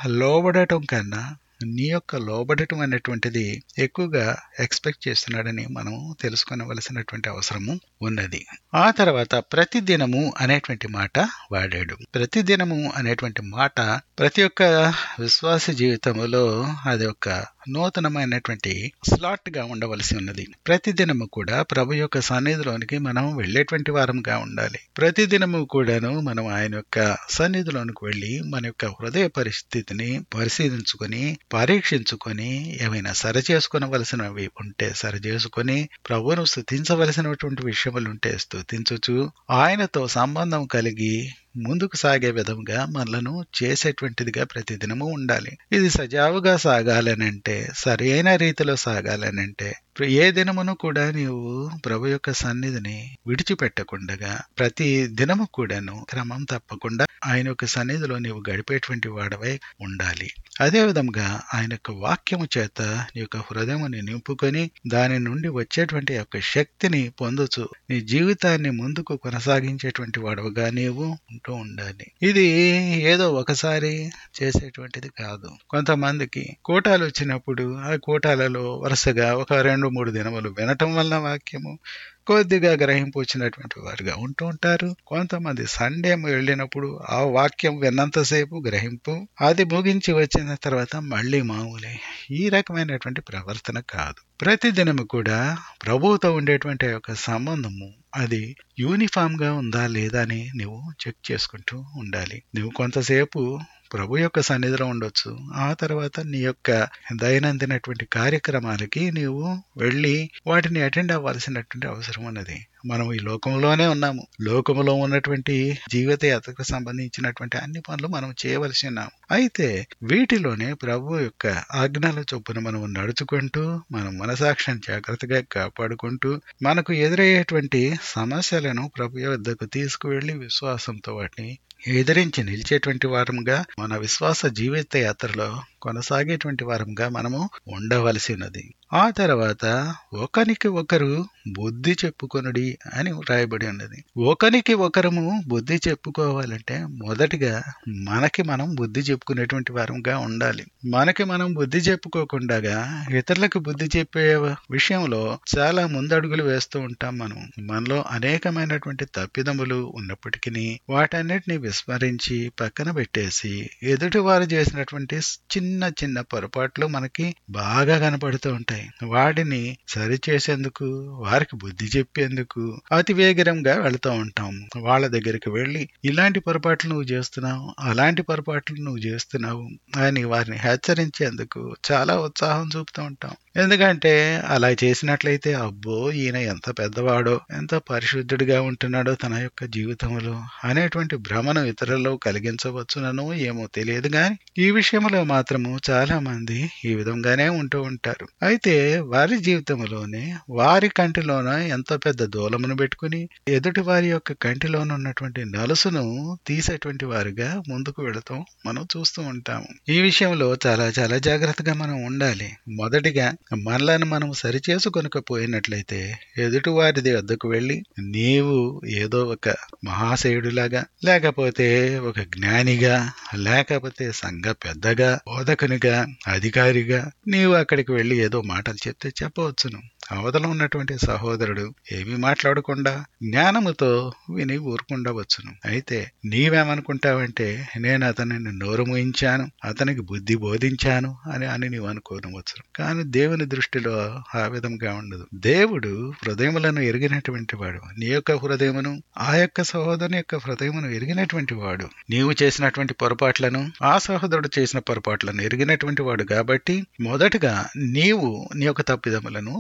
లోబడటం కన్నా నీ యొక్క లోబడటం అనేటువంటిది ఎక్కువగా ఎక్స్పెక్ట్ చేస్తున్నాడని మనం తెలుసుకొనవలసినటువంటి అవసరము ఉన్నది ఆ తర్వాత ప్రతిదినము అనేటువంటి మాట వాడాడు ప్రతిదినము అనేటువంటి మాట ప్రతి ఒక్క విశ్వాస జీవితంలో అది ఒక నూతనమైనటువంటి స్లాట్ గా ఉండవలసి ఉన్నది ప్రతిదినము కూడా ప్రభు యొక్క సన్నిధిలోనికి మనం వెళ్ళేటువంటి వారంగా ఉండాలి ప్రతిదినము కూడాను మనం ఆయన యొక్క సన్నిధిలోనికి వెళ్ళి మన యొక్క హృదయ పరిస్థితిని పరిశీలించుకొని పరీక్షించుకొని ఏమైనా సరి చేసుకునవలసినవి ఉంటే సరి చేసుకొని ప్రభువును స్థుతించవలసినటువంటి విషయములు ఉంటే స్థుతించచ్చు ఆయనతో సంబంధం కలిగి ముందుకు సాగే విధంగా మనలను చేసేటువంటిదిగా ప్రతిదినము ఉండాలి ఇది సజావుగా సాగాలనంటే సరి అయిన రీతిలో సాగాలనంటే ఏ దినమును కూడా నీవు ప్రభు యొక్క సన్నిధిని విడిచిపెట్టకుండగా ప్రతి దినము కూడాను క్రమం తప్పకుండా ఆయన యొక్క సన్నిధిలో నీవు గడిపేటువంటి వాడవై ఉండాలి అదే విధంగా ఆయన యొక్క వాక్యము చేత నీ యొక్క హృదయముని నింపుకొని దాని నుండి వచ్చేటువంటి యొక్క శక్తిని పొందుచు నీ జీవితాన్ని ముందుకు కొనసాగించేటువంటి వాడవుగా నీవు ఉంటూ ఉండాలి ఇది ఏదో ఒకసారి చేసేటువంటిది కాదు కొంతమందికి కోటాలు వచ్చినప్పుడు ఆ కోటాలలో వరుసగా ఒక రెండు మూడు దినములు వినటం వలన వాక్యము కొద్దిగా గ్రహింపు వచ్చినటువంటి వారుగా ఉంటూ ఉంటారు కొంతమంది సండే వెళ్ళినప్పుడు ఆ వాక్యం విన్నంతసేపు గ్రహింపు అది ముగించి వచ్చిన తర్వాత మళ్ళీ మామూలే ఈ రకమైనటువంటి ప్రవర్తన కాదు ప్రతిదినము కూడా ప్రభువుతో ఉండేటువంటి యొక్క సంబంధము అది యూనిఫామ్ గా ఉందా లేదా అని నువ్వు చెక్ చేసుకుంటూ ఉండాలి నువ్వు కొంతసేపు ప్రభు యొక్క సన్నిధిలో ఉండొచ్చు ఆ తర్వాత నీ యొక్క దైనందినటువంటి కార్యక్రమాలకి నీవు వెళ్ళి వాటిని అటెండ్ అవ్వాల్సినటువంటి అవసరం ఉన్నది మనం ఈ లోకంలోనే ఉన్నాము లోకంలో ఉన్నటువంటి జీవిత యాత్రకు సంబంధించినటువంటి అన్ని పనులు మనం చేయవలసి ఉన్నాము అయితే వీటిలోనే ప్రభు యొక్క ఆజ్ఞల చొప్పున మనం నడుచుకుంటూ మనం మనసాక్షిని జాగ్రత్తగా కాపాడుకుంటూ మనకు ఎదురయ్యేటువంటి సమస్యలను ప్రభు వద్దకు తీసుకువెళ్లి విశ్వాసంతో వాటిని ఎదిరించి నిలిచేటువంటి వారంగా మన విశ్వాస జీవిత యాత్రలో కొనసాగేటువంటి వారంగా మనము ఉండవలసి ఉన్నది ఆ తర్వాత ఒకరికి ఒకరు బుద్ధి చెప్పుకొనుడి అని రాయబడి ఉన్నది ఒకరికి ఒకరము బుద్ధి చెప్పుకోవాలంటే మొదటిగా మనకి మనం బుద్ధి చెప్పుకునేటువంటి వారంగా ఉండాలి మనకి మనం బుద్ధి చెప్పుకోకుండా ఇతరులకు బుద్ధి చెప్పే విషయంలో చాలా ముందడుగులు వేస్తూ ఉంటాం మనం మనలో అనేకమైనటువంటి తప్పిదములు ఉన్నప్పటికీ వాటన్నిటిని విస్మరించి పక్కన పెట్టేసి ఎదుటి వారు చేసినటువంటి చిన్న చిన్న పొరపాట్లు మనకి బాగా కనపడుతూ ఉంటాయి వాటిని సరిచేసేందుకు వారికి బుద్ధి చెప్పేందుకు అతి వేగరంగా వెళుతూ ఉంటాం వాళ్ళ దగ్గరికి వెళ్ళి ఇలాంటి పొరపాట్లు నువ్వు చేస్తున్నావు అలాంటి పొరపాట్లు నువ్వు చేస్తున్నావు అని వారిని హెచ్చరించేందుకు చాలా ఉత్సాహం చూపుతూ ఉంటాం ఎందుకంటే అలా చేసినట్లయితే అబ్బో ఈయన ఎంత పెద్దవాడో ఎంత పరిశుద్ధుడిగా ఉంటున్నాడో తన యొక్క జీవితంలో అనేటువంటి భ్రమను ఇతరుల్లో కలిగించవచ్చునను ఏమో తెలియదు గాని ఈ విషయంలో మాత్రము చాలా మంది ఈ విధంగానే ఉంటూ ఉంటారు అయితే వారి జీవితంలోనే వారి కంటిలోన ఎంత పెద్ద దూలమును పెట్టుకుని ఎదుటి వారి యొక్క కంటిలోన ఉన్నటువంటి నలుసును తీసేటువంటి వారిగా ముందుకు వెళతాం మనం చూస్తూ ఉంటాము ఈ విషయంలో చాలా చాలా జాగ్రత్తగా మనం ఉండాలి మొదటిగా మనలను మనం సరిచేసుకొనకపోయినట్లయితే ఎదుటి వారిది వద్దకు వెళ్ళి నీవు ఏదో ఒక మహాశయుడిలాగా లేకపోతే ఒక జ్ఞానిగా లేకపోతే సంఘ పెద్దగా బోధకునిగా అధికారిగా నీవు అక్కడికి వెళ్ళి ఏదో మాటలు చెప్తే చెప్పవచ్చును అవతల ఉన్నటువంటి సహోదరుడు ఏమీ మాట్లాడకుండా జ్ఞానముతో విని ఊరుకుండవచ్చును అయితే నీవేమనుకుంటావంటే నేను అతనిని నోరు మూయించాను అతనికి బుద్ధి బోధించాను అని అని నీవు అనుకోనవచ్చును కానీ దేవుని దృష్టిలో ఆ విధంగా ఉండదు దేవుడు హృదయములను ఎరిగినటువంటి వాడు నీ యొక్క హృదయమును ఆ యొక్క సహోదరుని యొక్క హృదయమును ఎరిగినటువంటి వాడు నీవు చేసినటువంటి పొరపాట్లను ఆ సహోదరుడు చేసిన పొరపాట్లను ఎరిగినటువంటి వాడు కాబట్టి మొదటగా నీవు నీ యొక్క తప్పిదములను దరి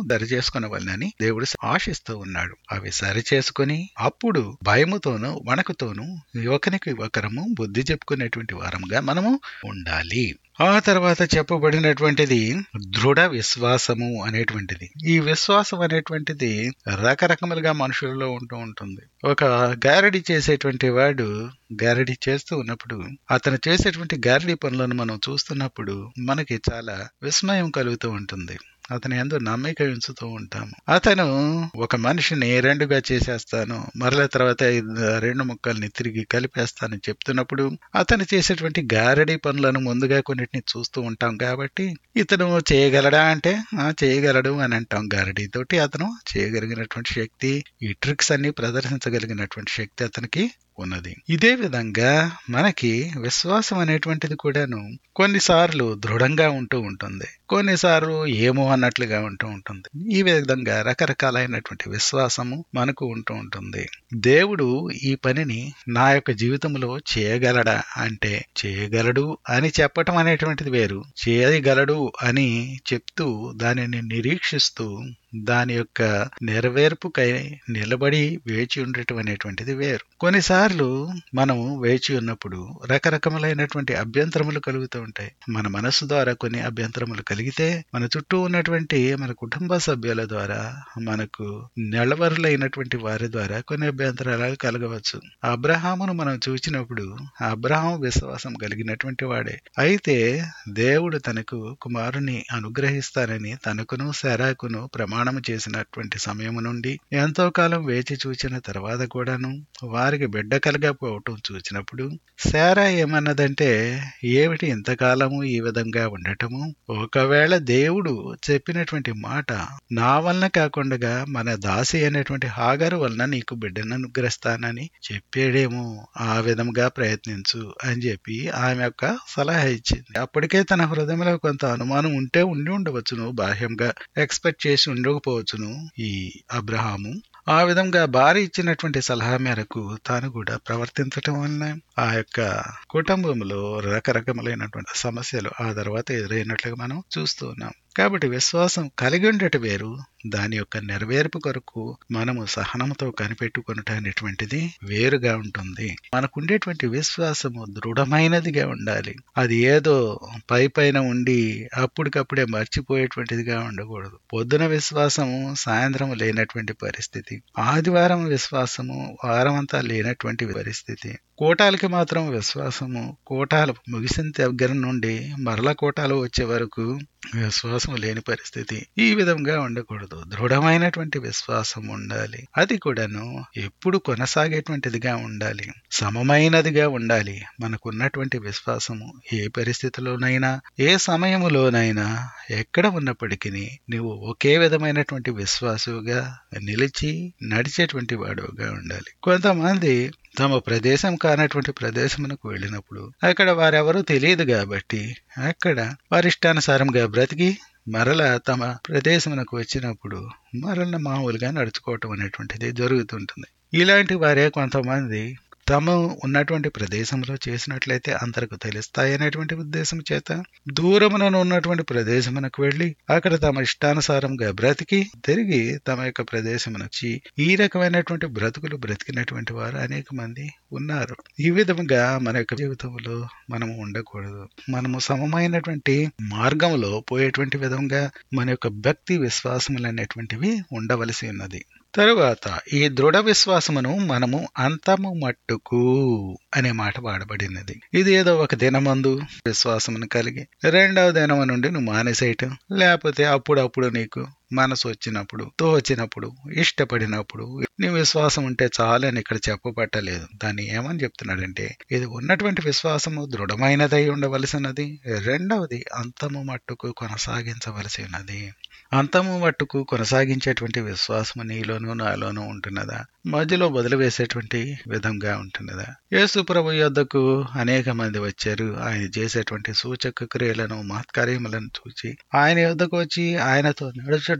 చేసుకునవలనని దేవుడు ఆశిస్తూ ఉన్నాడు అవి సరి చేసుకుని అప్పుడు భయముతోనూ వణకుతోనూ ఒకరికి ఒకరము బుద్ధి చెప్పుకునేటువంటి వారముగా మనము ఉండాలి ఆ తర్వాత చెప్పబడినటువంటిది దృఢ విశ్వాసము అనేటువంటిది ఈ విశ్వాసం అనేటువంటిది రకరకములుగా మనుషులలో ఉంటూ ఉంటుంది ఒక గారడి చేసేటువంటి వాడు గారడి చేస్తూ ఉన్నప్పుడు అతను చేసేటువంటి గారడి పనులను మనం చూస్తున్నప్పుడు మనకి చాలా విస్మయం కలుగుతూ ఉంటుంది అతని ఎందు నమ్మిక ఉంచుతూ ఉంటాము అతను ఒక మనిషిని రెండుగా చేసేస్తాను మరల తర్వాత రెండు ముక్కల్ని తిరిగి కలిపేస్తానని చెప్తున్నప్పుడు అతను చేసేటువంటి గారడీ పనులను ముందుగా కొన్నిటిని చూస్తూ ఉంటాం కాబట్టి ఇతను చేయగలడా అంటే ఆ చేయగలడు అని అంటాం గారడీ తోటి అతను చేయగలిగినటువంటి శక్తి ఈ ట్రిక్స్ అన్ని ప్రదర్శించగలిగినటువంటి శక్తి అతనికి ఉన్నది ఇదే విధంగా మనకి విశ్వాసం అనేటువంటిది కూడాను కొన్నిసార్లు దృఢంగా ఉంటూ ఉంటుంది కొన్నిసార్లు ఏమో అన్నట్లుగా ఉంటూ ఉంటుంది ఈ విధంగా రకరకాలైనటువంటి విశ్వాసము మనకు ఉంటూ ఉంటుంది దేవుడు ఈ పనిని నా యొక్క జీవితంలో చేయగలడా అంటే చేయగలడు అని చెప్పటం అనేటువంటిది వేరు చేయగలడు అని చెప్తూ దానిని నిరీక్షిస్తూ దాని యొక్క నెరవేర్పుకై నిలబడి వేచి ఉండటం అనేటువంటిది వేరు కొన్నిసార్లు మనము వేచి ఉన్నప్పుడు రకరకములైనటువంటి అభ్యంతరములు కలుగుతూ ఉంటాయి మన మనస్సు ద్వారా కొన్ని అభ్యంతరములు కలిగితే మన చుట్టూ ఉన్నటువంటి మన కుటుంబ సభ్యుల ద్వారా మనకు నెలవరులైనటువంటి వారి ద్వారా కొన్ని అభ్యంతరాలు కలగవచ్చు అబ్రహామును మనం చూచినప్పుడు అబ్రహాం విశ్వాసం కలిగినటువంటి వాడే అయితే దేవుడు తనకు కుమారుని అనుగ్రహిస్తానని తనకును శరాకును ప్రమాణము చేసినటువంటి సమయం నుండి ఎంతో కాలం వేచి చూచిన తర్వాత కూడాను వారికి బిడ్డ కలగకపోవటం చూసినప్పుడు శారా ఏమన్నదంటే ఏమిటి ఇంతకాలము ఈ విధంగా ఉండటము ఒకవేళ దేవుడు చెప్పినటువంటి మాట నా వలన కాకుండా మన దాసి అనేటువంటి హాగరు వలన నీకు బిడ్డను అనుగ్రహిస్తానని చెప్పాడేమో ఆ విధంగా ప్రయత్నించు అని చెప్పి ఆమె యొక్క సలహా ఇచ్చింది అప్పటికే తన హృదయంలో కొంత అనుమానం ఉంటే ఉండి ఉండవచ్చును బాహ్యంగా ఎక్స్పెక్ట్ చేసి ఉండకపోవచ్చును ఈ అబ్రహాము ఆ విధంగా భార్య ఇచ్చినటువంటి సలహా మేరకు తాను కూడా ప్రవర్తించటం వలన ఆ యొక్క కుటుంబంలో రకరకములైనటువంటి సమస్యలు ఆ తర్వాత ఎదురైనట్లుగా మనం చూస్తూ ఉన్నాం కాబట్టి విశ్వాసం కలిగి ఉండట వేరు దాని యొక్క నెరవేర్పు కొరకు మనము సహనంతో కనిపెట్టుకునటం అనేటువంటిది వేరుగా ఉంటుంది మనకుండేటువంటి విశ్వాసము దృఢమైనదిగా ఉండాలి అది ఏదో పై పైన ఉండి అప్పటికప్పుడే మర్చిపోయేటువంటిదిగా ఉండకూడదు పొద్దున విశ్వాసము సాయంత్రం లేనటువంటి పరిస్థితి ఆదివారం విశ్వాసము వారమంతా లేనటువంటి పరిస్థితి కోటాలకి మాత్రం విశ్వాసము కోటాలు ముగిసిన దగ్గర నుండి మరల కోటాలు వచ్చే వరకు విశ్వాసం లేని పరిస్థితి ఈ విధంగా ఉండకూడదు దృఢమైనటువంటి విశ్వాసం ఉండాలి అది కూడాను ఎప్పుడు కొనసాగేటువంటిదిగా ఉండాలి సమమైనదిగా ఉండాలి మనకున్నటువంటి విశ్వాసము ఏ పరిస్థితిలోనైనా ఏ సమయములోనైనా ఎక్కడ ఉన్నప్పటికీ నువ్వు ఒకే విధమైనటువంటి విశ్వాసుగా నిలిచి నడిచేటువంటి వాడుగా ఉండాలి కొంతమంది తమ ప్రదేశం కానటువంటి ప్రదేశమునకు వెళ్ళినప్పుడు అక్కడ వారెవరూ తెలియదు కాబట్టి అక్కడ వారిష్టానుసారంగా బ్రతికి మరల తమ ప్రదేశమునకు వచ్చినప్పుడు మరల మామూలుగా నడుచుకోవటం అనేటువంటిది జరుగుతుంటుంది ఇలాంటి వారే కొంతమంది తాము ఉన్నటువంటి ప్రదేశంలో చేసినట్లయితే అందరికి తెలుస్తాయి అనేటువంటి ఉద్దేశం చేత దూరమున ఉన్నటువంటి ప్రదేశమునకు వెళ్లి అక్కడ తమ ఇష్టానుసారంగా బ్రతికి తిరిగి తమ యొక్క ప్రదేశమునొచ్చి ఈ రకమైనటువంటి బ్రతుకులు బ్రతికినటువంటి వారు అనేక మంది ఉన్నారు ఈ విధముగా మన యొక్క జీవితంలో మనము ఉండకూడదు మనము సమమైనటువంటి మార్గంలో పోయేటువంటి విధంగా మన యొక్క భక్తి విశ్వాసములు అనేటువంటివి ఉండవలసి ఉన్నది తరువాత ఈ దృఢ విశ్వాసమును మనము అంతము మట్టుకు అనే మాట వాడబడినది ఇది ఏదో ఒక దినమందు విశ్వాసమును కలిగి రెండవ దినము నుండి నువ్వు మానేసేయటం లేకపోతే అప్పుడప్పుడు నీకు మనసు వచ్చినప్పుడు తోచినప్పుడు ఇష్టపడినప్పుడు నీ విశ్వాసం ఉంటే చాలు అని ఇక్కడ చెప్పబట్టలేదు దాన్ని ఏమని చెప్తున్నాడంటే ఇది ఉన్నటువంటి విశ్వాసము దృఢమైనదై ఉండవలసినది రెండవది అంతము మట్టుకు కొనసాగించవలసి ఉన్నది అంతము మట్టుకు కొనసాగించేటువంటి విశ్వాసము నీలోనూ నాలోనూ ఉంటున్నదా మధ్యలో వదిలివేసేటువంటి విధంగా ఉంటున్నదా యేసు ప్రభు యొద్దకు అనేక మంది వచ్చారు ఆయన చేసేటువంటి సూచక క్రియలను మహత్కార్యములను చూచి ఆయన యొద్దకు వచ్చి ఆయనతో నడుచుట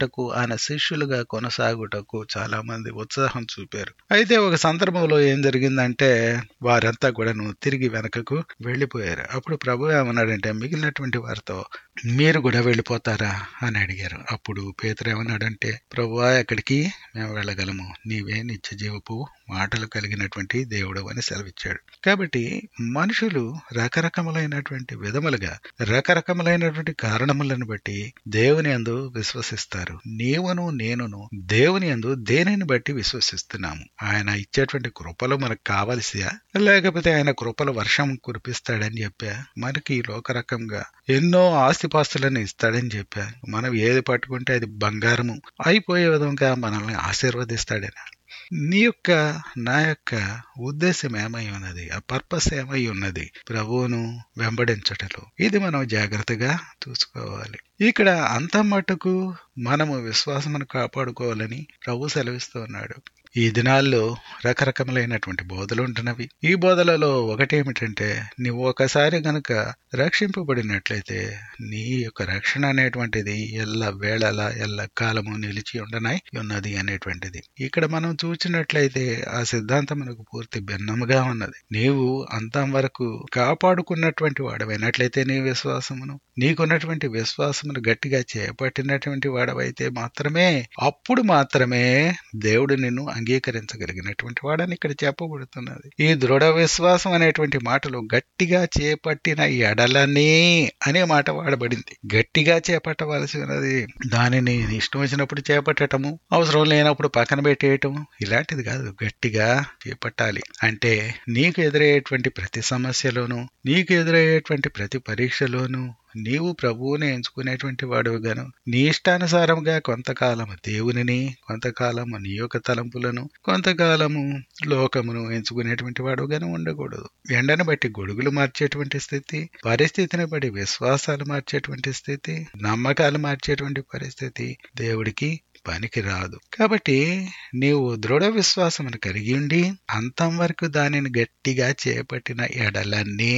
కొనసాగుటకు ఆయన శిష్యులుగా కొనసాగుటకు చాలా మంది ఉత్సాహం చూపారు అయితే ఒక సందర్భంలో ఏం జరిగిందంటే వారంతా కూడాను తిరిగి వెనకకు వెళ్ళిపోయారు అప్పుడు ప్రభు ఏమన్నాడంటే మిగిలినటువంటి వారితో మీరు కూడా వెళ్ళిపోతారా అని అడిగారు అప్పుడు పేతురు ఏమన్నాడంటే ప్రభువా ఎక్కడికి మేము వెళ్ళగలము నీవే నిత్య జీవపు మాటలు కలిగినటువంటి దేవుడు అని సెలవిచ్చాడు కాబట్టి మనుషులు రకరకములైనటువంటి విధములుగా రకరకములైనటువంటి కారణములను బట్టి దేవుని అందు విశ్వసిస్తారు నీవును నేనును దేవుని అందు దేనిని బట్టి విశ్వసిస్తున్నాము ఆయన ఇచ్చేటువంటి కృపలు మనకు కావలసియా లేకపోతే ఆయన కృపలు వర్షం కురిపిస్తాడని చెప్పా మనకి లోకరకంగా ఎన్నో ఆస్తిపాస్తులను ఇస్తాడని చెప్పా మనం ఏది పట్టుకుంటే అది బంగారము అయిపోయే విధంగా మనల్ని ఆశీర్వదిస్తాడని నీ యొక్క నా యొక్క ఉద్దేశం ఏమై ఉన్నది ఆ పర్పస్ ఏమై ఉన్నది ప్రభువును వెంబడించటలో ఇది మనం జాగ్రత్తగా చూసుకోవాలి ఇక్కడ అంత మటుకు మనము విశ్వాసమును కాపాడుకోవాలని ప్రభు సెలవిస్తూ ఉన్నాడు ఈ దినాల్లో రకరకములైనటువంటి బోధలు ఉంటున్నవి ఈ బోధలలో ఒకటి ఏమిటంటే నువ్వు ఒకసారి గనక రక్షింపబడినట్లయితే నీ యొక్క రక్షణ అనేటువంటిది ఎల్ల వేళలా ఎల్ల కాలము నిలిచి ఉండనై ఉన్నది అనేటువంటిది ఇక్కడ మనం చూసినట్లయితే ఆ సిద్ధాంతం మనకు పూర్తి భిన్నముగా ఉన్నది నీవు అంతం వరకు కాపాడుకున్నటువంటి వాడవైనట్లయితే నీ విశ్వాసమును నీకున్నటువంటి విశ్వాసమును గట్టిగా చేపట్టినటువంటి వాడవైతే మాత్రమే అప్పుడు మాత్రమే దేవుడు నిన్ను అంగీకరించగలిగినటువంటి వాడని ఇక్కడ చెప్పబడుతున్నది ఈ దృఢ విశ్వాసం అనేటువంటి మాటలు గట్టిగా చేపట్టిన ఎడలనే అనే మాట వాడబడింది గట్టిగా చేపట్టవలసి ఉన్నది దానిని ఇష్టం వచ్చినప్పుడు చేపట్టటము అవసరం లేనప్పుడు పక్కన పెట్టేయటము ఇలాంటిది కాదు గట్టిగా చేపట్టాలి అంటే నీకు ఎదురయ్యేటువంటి ప్రతి సమస్యలోనూ నీకు ఎదురయ్యేటువంటి ప్రతి పరీక్షలోనూ నీవు ప్రభువుని ఎంచుకునేటువంటి వాడుగాను నీ ఇష్టానుసారంగా కొంతకాలము దేవునిని కొంతకాలము నీ యొక్క తలంపులను కొంతకాలము లోకమును ఎంచుకునేటువంటి వాడుగాను ఉండకూడదు ఎండను బట్టి గొడుగులు మార్చేటువంటి స్థితి పరిస్థితిని బట్టి విశ్వాసాలు మార్చేటువంటి స్థితి నమ్మకాలు మార్చేటువంటి పరిస్థితి దేవుడికి పనికి రాదు కాబట్టి నీవు దృఢ విశ్వాసమును కలిగి ఉండి అంతం వరకు దానిని గట్టిగా చేపట్టిన ఎడలన్నీ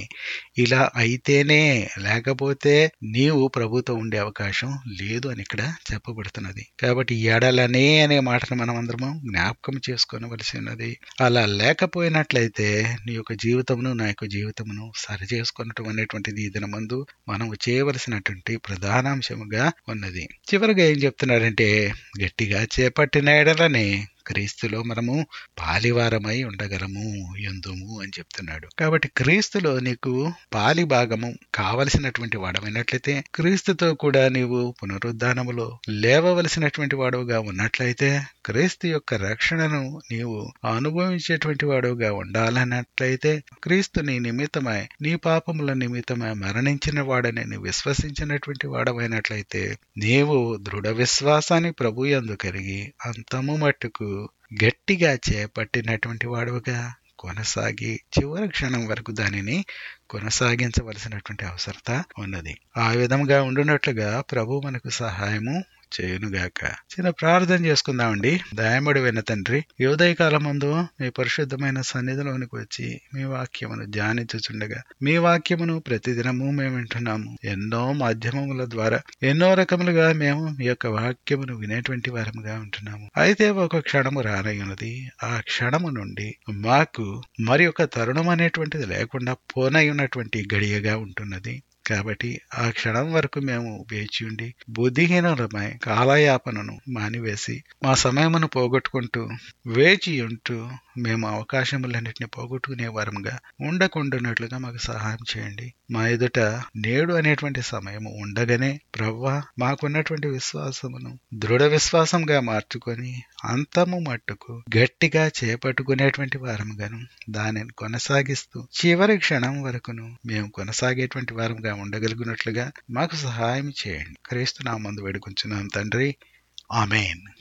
ఇలా అయితేనే లేకపోతే నీవు ప్రభుతో ఉండే అవకాశం లేదు అని ఇక్కడ చెప్పబడుతున్నది కాబట్టి ఎడలనే అనే మాటను మనం అందరము జ్ఞాపకం చేసుకోవలసి ఉన్నది అలా లేకపోయినట్లయితే నీ యొక్క జీవితమును నా యొక్క జీవితమును సరి చేసుకున్నట్టు అనేటువంటిది ఈ దినమందు మనం చేయవలసినటువంటి ప్రధానాంశముగా ఉన్నది చివరిగా ఏం చెప్తున్నారంటే గట్టిగా చేపట్టిన ఎడలనే క్రీస్తులో మనము పాలివారమై ఉండగలము ఎందుము అని చెప్తున్నాడు కాబట్టి క్రీస్తులో నీకు పాలి భాగము కావలసినటువంటి వాడమైనట్లయితే క్రీస్తుతో కూడా నీవు పునరుద్ధానములో లేవవలసినటువంటి వాడుగా ఉన్నట్లయితే క్రీస్తు యొక్క రక్షణను నీవు అనుభవించేటువంటి వాడుగా ఉండాలన్నట్లయితే క్రీస్తు నీ నిమిత్తమై నీ పాపముల నిమిత్తమై మరణించిన వాడని నీ విశ్వసించినటువంటి వాడమైనట్లయితే నీవు దృఢ విశ్వాసాన్ని ప్రభు యందు కలిగి అంతము మట్టుకు గట్టిగా చేపట్టినటువంటి వాడుగా కొనసాగి చివరి క్షణం వరకు దానిని కొనసాగించవలసినటువంటి అవసరత ఉన్నది ఆ విధంగా ఉండునట్లుగా ప్రభు మనకు సహాయము చేయునుగాక చిన్న ప్రార్థన చేసుకుందామండి దయమడి విన తండ్రి యోదయ కాలం ముందు మీ పరిశుద్ధమైన సన్నిధిలోనికి వచ్చి మీ వాక్యమును ధ్యానించుచుండగా మీ వాక్యమును ప్రతిదినము మేము వింటున్నాము ఎన్నో మాధ్యమముల ద్వారా ఎన్నో రకములుగా మేము మీ యొక్క వాక్యమును వినేటువంటి వారముగా ఉంటున్నాము అయితే ఒక క్షణము రానయ్యున్నది ఆ క్షణము నుండి మాకు మరి ఒక తరుణం అనేటువంటిది లేకుండా పోనై ఉన్నటువంటి గడియగా ఉంటున్నది కాబట్టి ఆ క్షణం వరకు మేము వేచి ఉండి బుద్ధిహీనులమై కాలయాపనను మానివేసి మా సమయమును పోగొట్టుకుంటూ వేచి ఉంటూ మేము అవకాశములన్నింటినీ పోగొట్టుకునే వారముగా ఉండకుండానట్లుగా మాకు సహాయం చేయండి మా ఎదుట నేడు అనేటువంటి సమయము ఉండగానే ప్రవ్వా మాకున్నటువంటి విశ్వాసమును దృఢ విశ్వాసంగా మార్చుకొని అంతము మట్టుకు గట్టిగా చేపట్టుకునేటువంటి వారముగాను దానిని కొనసాగిస్తూ చివరి క్షణం వరకును మేము కొనసాగేటువంటి వారముగా ఉండగలిగినట్లుగా మాకు సహాయం చేయండి క్రీస్తు నా మందు వేడుకుంటున్నాం తండ్రి ఆమెన్